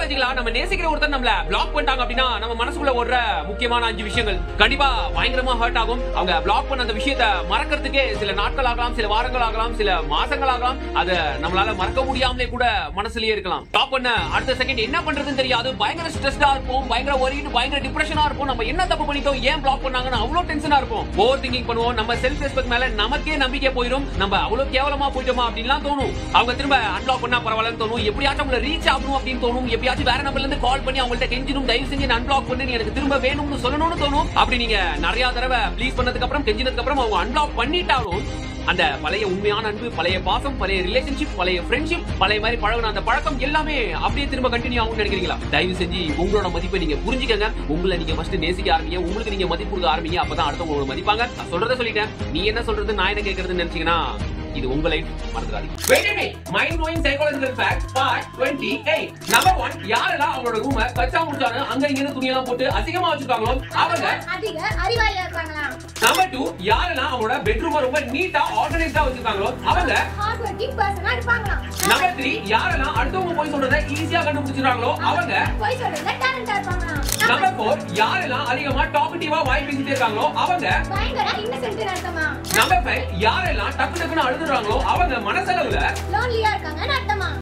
சைக்காலஜிக்கலா நம்ம நேசிக்கிற ஒருத்தர் நம்மள பிளாக் பண்ணிட்டாங்க அப்படின்னா நம்ம மனசுக்குள்ள ஓடுற முக்கியமான அஞ்சு விஷயங்கள் கண்டிப்பா பயங்கரமா ஹர்ட் ஆகும் அவங்க பிளாக் பண்ண அந்த விஷயத்தை மறக்கிறதுக்கே சில நாட்கள் ஆகலாம் சில வாரங்கள் ஆகலாம் சில மாசங்கள் ஆகலாம் அத நம்மளால மறக்க முடியாமலே கூட மனசுலயே இருக்கலாம் ஸ்டாப் பண்ண அடுத்த செகண்ட் என்ன பண்றதுன்னு தெரியாது பயங்கர ஸ்ட்ரெஸ்டா இருப்போம் பயங்கர ஒரிட்டு பயங்கர டிப்ரெஷனா இருப்போம் நம்ம என்ன தப்பு பண்ணிட்டோம் ஏன் பிளாக் பண்ணாங்கன்னு அவ்வளவு டென்ஷனா இருப்போம் ஓவர் திங்கிங் பண்ணுவோம் நம்ம செல்ஃப் ரெஸ்பெக்ட் மேல நமக்கே நம்பிக்கை போயிடும் நம்ம அவ்வளவு கேவலமா போயிட்டோமா அப்படின்லாம் தோணும் அவங்க திரும்ப அன்லாக் பண்ணா பரவாயில்லன்னு தோணும் எப்படியாச்சும் அவங்கள ரீச் ஆகணும் அப்படின்னு தோணும் எப்படியாச்சும் வேற நம்பர்ல இருந்து கால் பண்ணி அவங்கள்ட்ட கெஞ்சினும் தயவு செஞ்சு அன்பிளாக் பண்ணி நீ எனக்கு திரும்ப வேணும்னு சொல்லணும்னு தோணும் அப்படி நீங்க நிறைய தடவை ப்ளீஸ் பண்ணதுக்கு அப்புறம் கெஞ்சினதுக்கு அப்புறம் அவங்க அன்லாக் பண்ணிட்டாலும் அந்த பழைய உண்மையான அன்பு பழைய பாசம் பழைய ரிலேஷன்ஷிப் பழைய ஃப்ரெண்ட்ஷிப் பழைய மாதிரி பழகுன அந்த பழக்கம் எல்லாமே அப்படியே திரும்ப கண்டினியூ ஆகும்னு நினைக்கிறீங்களா தயவு செஞ்சு உங்களோட மதிப்பை நீங்க புரிஞ்சுக்கங்க உங்களை நீங்க ஃபர்ஸ்ட் நேசிக்க ஆரம்பிங்க உங்களுக்கு நீங்க மதிப்பு கொடுக்க ஆரம்பிங்க அப்பதான் அடுத்தவங்க உங்களை மதிப்பாங்க நான் சொல்றதை சொல்லிட்டேன் நீ என்ன சொல்றது நான் என்ன கேட்கறதுன்னு நினைச்சீங்கன்னா இது உங்க லைஃப் மறந்துடாதீங்க mind blowing psychological fact part 28 number 1 யாரெல்லாம் அவங்களோட ரூம கச்சா முடிச்சானு அங்க இங்க துணி எல்லாம் போட்டு அசிங்கமா வச்சிருக்காங்களோ அவங்க அதிக அறிவாளியா இருப்பாங்களா நம்பர் 2 யாரெல்லாம் அவங்களோட பெட்ரூம ரொம்ப நீட்டா ஆர்கனைஸ்டா வச்சிருக்காங்களோ அவங்க ஹார்ட் ஒர்க்கிங் பர்சனா இருப்பாங்களா நம்பர் 3 யாரெல்லாம் அடுத்தவங்க போய் சொல்றத ஈஸியா கண்டுபிடிச்சிடுறாங்களோ அவங்க போய் சொல்றதுல டேலண்டா இருப்பாங்களா நம்பர் 4 யாரெல்லாம் அதிகமா டாக்கட்டிவா வாய் பேசிட்டே இருக்காங்களோ அவங்க பயங்கர இன்னசென்ட் அர்த்தமா நம்பர் 5 யாரெல்லாம் டக்கு டக்குன்னு அழுதுறாங்களோ அவங்க மனசளவுல லோன்லியா இருக்காங்கன்னு அர்த்தமா